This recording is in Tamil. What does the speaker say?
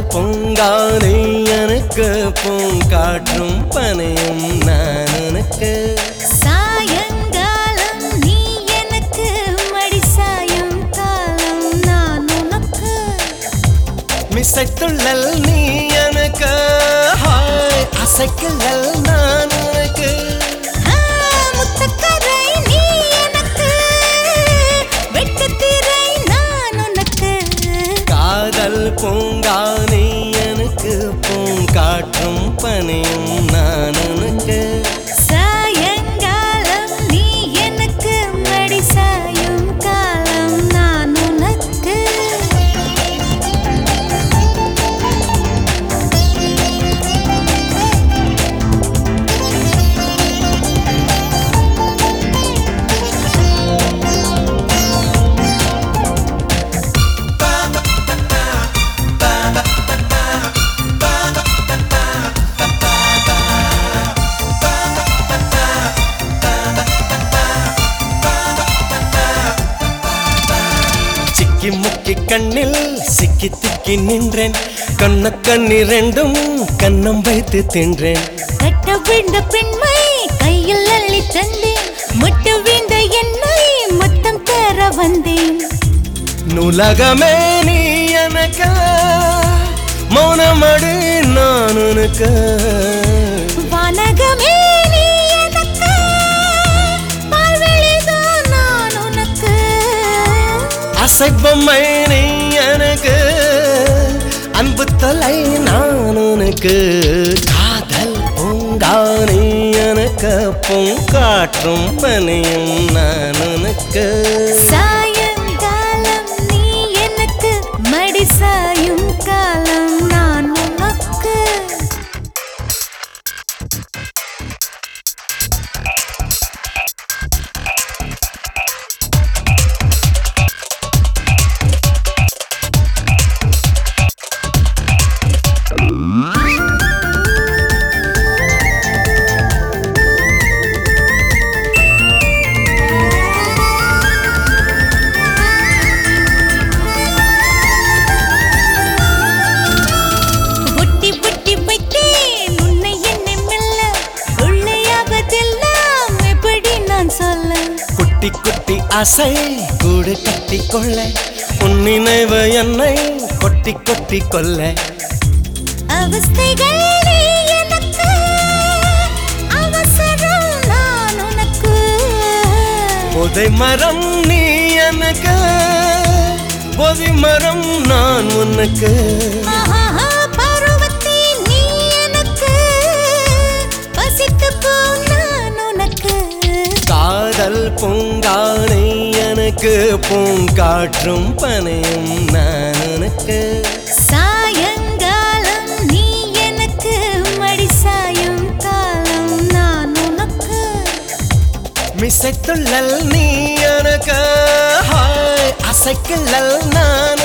பொங்கானை எனக்கு பூங்காற்றும் பனையும் நான் உனக்கு சாயங்காலம் நீ எனக்கு மடி சாயும் காலம் நான் உனக்கு மிசைத்துள்ளல் நீ எனக்கு ஹாய் அசைக்கல்லல் நான் உனக்கு ஆ, முத்தக்கரை நீ எனக்கு வெட்டுத்திரை நான் உனக்கு காதல் பூங்கானை எனக்கு பூங்காற்றும் பனையும் நான் உனக்கு சாயங்காலம் நீ எனக்கு மடி சாயும் காலம் நான் உனக்கு சிக்கி முக்கி கண்ணில் சிக்கி திக்கி நின்றேன் கண்ண கண்ணிரண்டும் கண்ணம் வைத்து தின்றேன் கட்ட விழுந்த பெண்மை கையில் அள்ளி தந்தேன் முட்டு வீழ்ந்த என்னை மொத்தம் தர வந்தேன் நுலகமே நீ எனக்கு மௌனமடு நான் உனக்கு வானகமே நீ எனக்கு பால்வெளிதான் நான் உனக்கு அசைப்பம்மை நீ எனக்கு அன்பு தலை நான் உனக்கு காதல் பூங்கானி எனக்கு பூங்காற்றும் பனியும் நான் உனக்கு சாயங்காலம் நீ எனக்கு மடி சாயும் காலம் நான் உனக்கு ஒட்டி ஒட்டி வைத்தேன் உன்னை என்னை மெல்ல கொள்ளையாவதெல்லாம் எப்படி நான் சொல்ல குட்டி குட்டி ஆசை கூடு கட்டி கொள்ள உன் நினைவு என்னை கொட்டி கொட்டி கொள்ள அவஸ்தைகள் நீ எனக்கு அவசரம் நான் உனக்கு புதை மரம் நீ எனக்கு பொதி மரம் நான் உனக்கு ஆஹா, பருவத்தே நீ எனக்கு பசித்து போ நான் உனக்கு காதல் பூங்கானை எனக்கு பூங்காற்றும் பனையும் நான் உனக்கு சாயங்காலம் நீ எனக்கு மடி சாயும் காலம் நான் உனக்கு மிசைத்துள்ளல் நீ எனக்கு ஹாய் அசைக்கல்லல் நான்